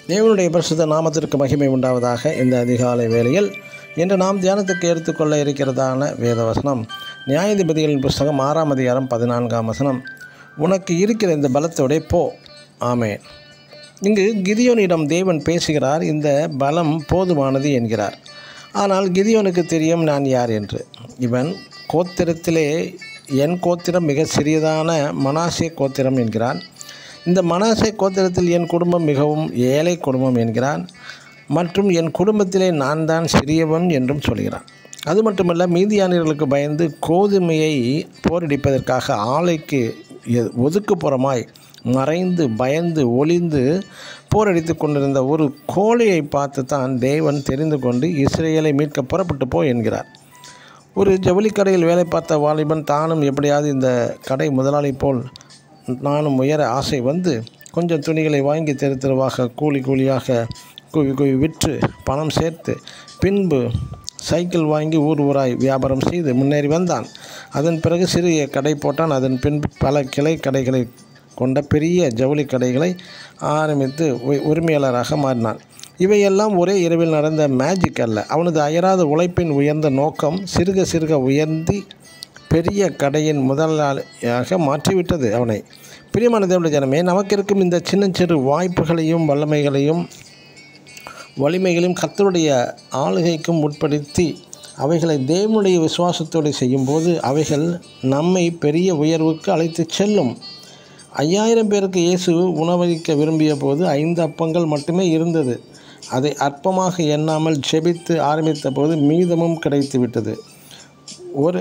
தேவனுடைய பரிசுத்த நாமத்திற்கு மகிமை உண்டாவதாக இந்த அதிகாலை வேளையில் இன்று நாம் தியானத்துக்கு எடுத்துக்கொள்ள இருக்கிறதான வேதவசனம் நியாயாதிபதிகளின் புஸ்தகம் ஆறாம் அதிகாரம் பதினான்காம் வசனம் உனக்கு இருக்கிற இந்த பலத்தோடே போ ஆமேன் இங்கு கிதியோனிடம் தேவன் பேசுகிறார் இந்த பலம் போதுமானது என்கிறார் ஆனால் கிதியோனுக்கு தெரியும் நான் யார் என்று இவன் கோத்திரத்திலே என் கோத்திரம் மிக சிறியதான மனாசே கோத்திரம் என்கிறான் இந்த மனாசே கோத்திரத்தில் என் குடும்பம் மிகவும் ஏழை குடும்பம் என்கிறான் மற்றும் என் குடும்பத்திலே நான் தான் சிறியவன் என்றும் சொல்கிறான் அது மட்டுமல்ல மீதியானியர்களுக்கு பயந்து கோதுமையை போரடிப்பதற்காக ஆலைக்கு எ- ஒதுக்குப்புறமாய் மறைந்து பயந்து ஒளிந்து போரடித்து கொண்டிருந்த ஒரு கோழையை பார்த்து தான் தேவன் தெரிந்து கொண்டு இஸ்ரேலை மீட்க புறப்பட்டு போ என்கிறார் ஒரு ஜவுளிக்கடையில் வேலை பார்த்த வாலிபன் தானும் எப்படியாவது இந்த கடை முதலாளி போல் நானும் உயர ஆசை வந்து கொஞ்சம் துணிகளை வாங்கி தெரு தெருவாக கூலி கூலியாக குவி குவி விற்று பணம் சேர்த்து பின்பு சைக்கிள் வாங்கி ஊர் ஊராய் வியாபாரம் செய்து முன்னேறி வந்தான் அதன் பிறகு சிறிய கடை போட்டான் அதன் பின்பு பல கிளை கடைகளை கொண்ட பெரிய ஜவுளி கடைகளை ஆரம்பித்து உ- உரிமையாளராக மாறினான் இவையெல்லாம் ஒரே இரவில் நடந்த மேஜிக் அல்ல அவனது அயராத உழைப்பின் உயர்ந்த நோக்கம் சிறுக சிறுக உயர்ந்தி பெரிய கடையின் முதலாளியாக மாற்றிவிட்டது அவனை பிரியமான தேவனுடைய ஜனமே நமக்கு இருக்கும் இந்த சின்ன சிறு வாய்ப்புகளையும் வல்லமைகளையும் வலிமைகளையும் கர்த்தருடைய ஆளுகைக்கும் உட்படுத்தி அவைகளை தேவனுடைய விசுவாசத்தோடு செய்யும்போது அவைகள் நம்மை பெரிய உயர்வுக்கு அழைத்துச் செல்லும் ஐயாயிரம் பேருக்கு இயேசு உணவளிக்க விரும்பிய போது ஐந்து அப்பங்கள் மட்டுமே இருந்தது அதை அற்பமாக எண்ணாமல் ஜெபித்து ஆரம்பித்த போது மீதமும் கிடைத்து விட்டது ஒரு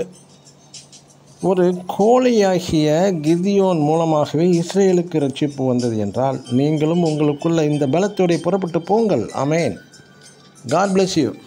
ஒரு கோழையாகிய கிதியோன் மூலமாகவே இஸ்ரேலுக்கு ரட்சிப்பு வந்தது என்றால் நீங்களும் உங்களுக்குள்ள இந்த பலத்தோടെ புறப்பட்டு போங்கள் அமேன் காட் bless யூ